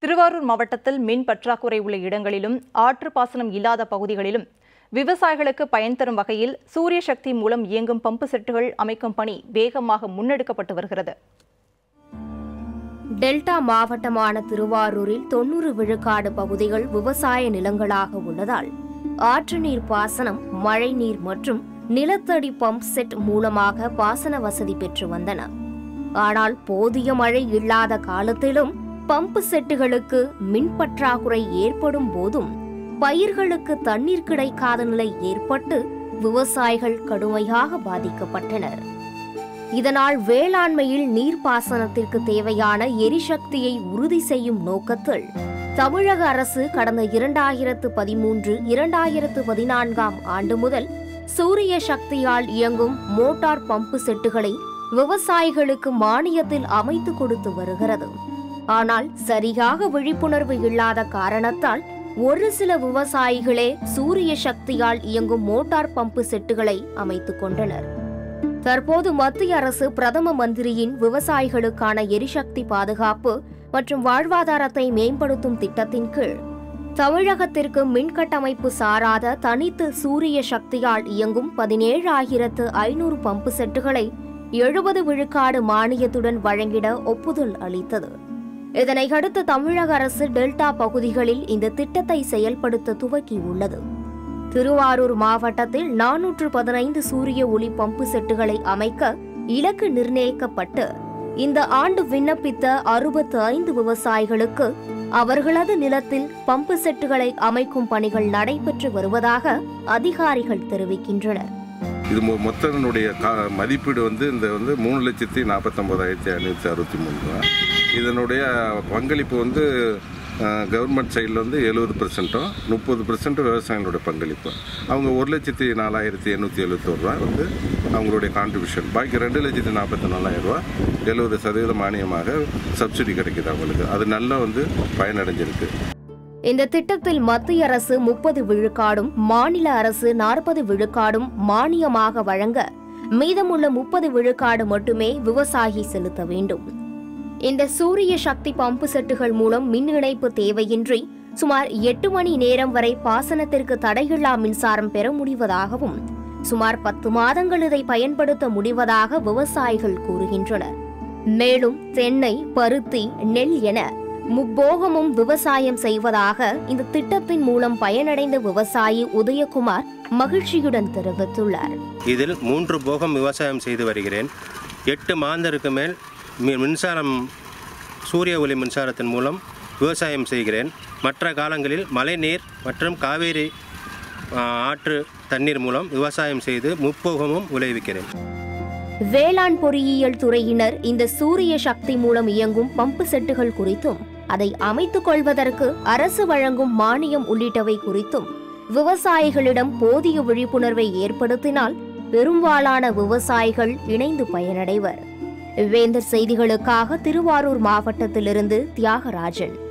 திருவாரூர் மாவட்டத்தில் மின் பற்றாக்குறை உள்ள இடங்களிலும் ஆற்று பாசனம் இல்லாத பகுதிகளிலும் விவசாயிகளுக்கு பயன் தரும் வகையில் சூரிய சக்தி மூலம் இயங்கும் பம்பு செட்டுகள் அமைக்கும் பணி வேகமாக முன்னெடுக்கப்பட்டு வருகிறது டெல்டா மாவட்டமான திருவாரூரில் தொன்னூறு விழுக்காடு பகுதிகள் விவசாய நிலங்களாக உள்ளதால் ஆற்று நீர் பாசனம் மழைநீர் மற்றும் நிலத்தடி பம்ப் செட் மூலமாக பாசன வசதி பெற்று வந்தன ஆனால் போதிய மழை இல்லாத காலத்திலும் பம்பு செட்டுகளுக்கு மின் பற்றாக்குறை ஏற்படும் போதும் பயிர்களுக்கு தண்ணீர் கிடைக்காத நிலை ஏற்பட்டு விவசாயிகள் கடுமையாக பாதிக்கப்பட்டனர் இதனால் வேளாண்மையில் நீர்ப்பாசனத்திற்கு தேவையான எரிசக்தியை உறுதி செய்யும் நோக்கத்தில் தமிழக அரசு கடந்த இரண்டாயிரத்து பதிமூன்று இரண்டாயிரத்து பதினான்காம் ஆண்டு முதல் சூரிய சக்தியால் இயங்கும் மோட்டார் பம்பு செட்டுகளை விவசாயிகளுக்கு மானியத்தில் அமைத்து கொடுத்து வருகிறது ஆனால் சரியாக விழிப்புணர்வு இல்லாத காரணத்தால் ஒரு சில விவசாயிகளே சூரிய சக்தியால் இயங்கும் மோட்டார் பம்பு செட்டுகளை அமைத்துக் கொண்டனர் தற்போது மத்திய அரசு பிரதம மந்திரியின் விவசாயிகளுக்கான எரிசக்தி பாதுகாப்பு மற்றும் வாழ்வாதாரத்தை மேம்படுத்தும் திட்டத்தின் கீழ் தமிழகத்திற்கு மின்கட்டமைப்பு சாராத தனித்து சூரிய சக்தியால் இயங்கும் பதினேழு ஆயிரத்து ஐநூறு பம்பு செட்டுகளை எழுபது விழுக்காடு மானியத்துடன் வழங்கிட ஒப்புதல் அளித்தது இதனை அடுத்து தமிழக அரசு டெல்டா பகுதிகளில் இந்த திட்டத்தை செயல்படுத்த துவக்கியுள்ளது திருவாரூர் மாவட்டத்தில் நானூற்று பதினைந்து சூரிய ஒளி பம்பு செட்டுகளை அமைக்க இலக்கு நிர்ணயிக்கப்பட்டு இந்த ஆண்டு விண்ணப்பித்த அறுபத்து ஐந்து விவசாயிகளுக்கு அவர்களது நிலத்தில் பம்பு செட்டுகளை அமைக்கும் பணிகள் நடைபெற்று வருவதாக அதிகாரிகள் தெரிவிக்கின்றனர் இது மொ- மொத்தனுடைய கா மதிப்பீடு வந்து இந்த வந்து மூணு லட்சத்தி நாற்பத்தொம்போதாயிரத்தி ஐநூற்றி அறுபத்தி மூணு ரூபா இதனுடைய பங்களிப்பு வந்து கவர்மெண்ட் சைடில் வந்து எழுபது பர்சன்ட்டும் முப்பது பர்சன்ட் விவசாயிகளுடைய பங்களிப்பு அவங்க ஒரு லட்சத்தி நாலாயிரத்தி எண்ணூற்றி எழுபத்தோரு ரூபா வந்து அவங்களுடைய கான்ட்ரிபியூஷன் பாக்கி ரெண்டு லட்சத்தி நாற்பத்தி நாலாயிரம் ரூபா எழுபது சதவீதம் மானியமாக சப்சிடி கிடைக்குது அவங்களுக்கு அது நல்லா வந்து பயனடைஞ்சிருக்கு இந்த திட்டத்தில் மத்திய அரசு முப்பது விழுக்காடும் மாநில அரசு நாற்பது விழுக்காடும் மானியமாக வழங்க மீதமுள்ள முப்பது விழுக்காடு மட்டுமே விவசாயி செலுத்த வேண்டும் இந்த சூரிய சக்தி பம்பு செட்டுகள் மூலம் மின் இணைப்பு தேவையின்றி சுமார் எட்டு மணி நேரம் வரை பாசனத்திற்கு தடையில்லா மின்சாரம் பெற முடிவதாகவும் சுமார் பத்து மாதங்கள் இதை பயன்படுத்த முடிவதாக விவசாயிகள் கூறுகின்றனர் மேலும் தென்னை பருத்தி நெல் என முப்போகமும் விவசாயம் செய்வதாக இந்த திட்டத்தின் மூலம் பயனடைந்த விவசாயி உதயகுமார் மகிழ்ச்சியுடன் தெரிவித்துள்ளார் இதில் மூன்று போகம் விவசாயம் செய்து வருகிறேன் எட்டு மாந்தருக்கு மேல் மி- மின்சாரம் சூரிய ஒளி மின்சாரத்தின் மூலம் விவசாயம் செய்கிறேன் மற்ற காலங்களில் மழைநீர் மற்றும் காவேரி ஆ, ஆற்று தண்ணீர் மூலம் விவசாயம் செய்து முப்போகமும் விளைவிக்கிறேன் வேளாண் பொறியியல் துறையினர் இந்த சூரிய சக்தி மூலம் இயங்கும் பம்பு செட்டுகள் குறித்தும் அதை அமைத்துக் கொள்வதற்கு அரசு வழங்கும் மானியம் உள்ளிட்டவை குறித்தும் விவசாயிகளிடம் போதிய விழிப்புணர்வை ஏற்படுத்தினால் பெரும்பாலான விவசாயிகள் இணைந்து பயனடைவர் வேந்தர் செய்திகளுக்காக திருவாரூர் மாவட்டத்திலிருந்து தியாகராஜன்